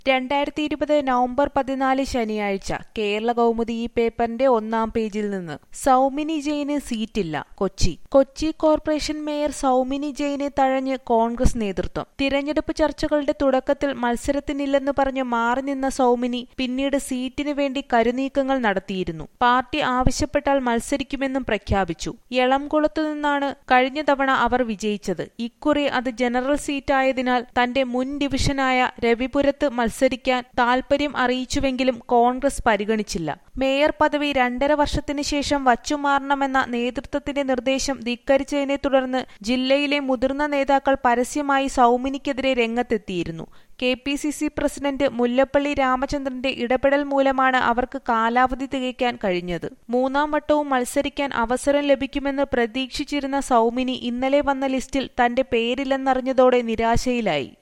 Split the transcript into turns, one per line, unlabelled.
രണ്ടായിരത്തി ഇരുപത് നവംബർ പതിനാല് ശനിയാഴ്ച കേരള കൗമുദി ഈ പേപ്പറിന്റെ ഒന്നാം പേജിൽ നിന്ന് സൗമിനി ജെയിന് സീറ്റില്ല കൊച്ചി കൊച്ചി കോർപ്പറേഷൻ മേയർ സൗമിനി ജെയിനെ തഴഞ്ഞ് കോൺഗ്രസ് നേതൃത്വം തിരഞ്ഞെടുപ്പ് ചർച്ചകളുടെ തുടക്കത്തിൽ മത്സരത്തിനില്ലെന്ന് പറഞ്ഞ് മാറി നിന്ന സൗമിനി പിന്നീട് സീറ്റിന് വേണ്ടി കരുനീക്കങ്ങൾ നടത്തിയിരുന്നു പാർട്ടി ആവശ്യപ്പെട്ടാൽ മത്സരിക്കുമെന്നും പ്രഖ്യാപിച്ചു എളംകുളത്തു നിന്നാണ് കഴിഞ്ഞ തവണ അവർ വിജയിച്ചത് ഇക്കുറി അത് ജനറൽ സീറ്റായതിനാൽ തന്റെ മുൻ ഡിവിഷനായ രവിപുരത്ത് മത്സരിക്കാൻ താൽപര്യം അറിയിച്ചുവെങ്കിലും കോൺഗ്രസ് പരിഗണിച്ചില്ല മേയർ പദവി രണ്ടര വർഷത്തിന് ശേഷം വച്ചുമാറണമെന്ന നേതൃത്വത്തിന്റെ നിർദ്ദേശം ധിക്കരിച്ചതിനെ തുടർന്ന് ജില്ലയിലെ മുതിർന്ന നേതാക്കൾ പരസ്യമായി സൗമിനിക്കെതിരെ രംഗത്തെത്തിയിരുന്നു K P C C president Mullappally രാമചന്ദ്രന്റെ ഇടപെടൽ മൂലമാണ് അവർക്ക് കാലാവധി തികയ്ക്കാൻ കഴിഞ്ഞത് മൂന്നാം വട്ടവും മത്സരിക്കാൻ അവസരം ലഭിക്കുമെന്ന് പ്രതീക്ഷിച്ചിരുന്ന സൗമിനി ഇന്നലെ വന്ന ലിസ്റ്റിൽ തന്റെ പേരില്ലെന്നറിഞ്ഞതോടെ നിരാശയിലായി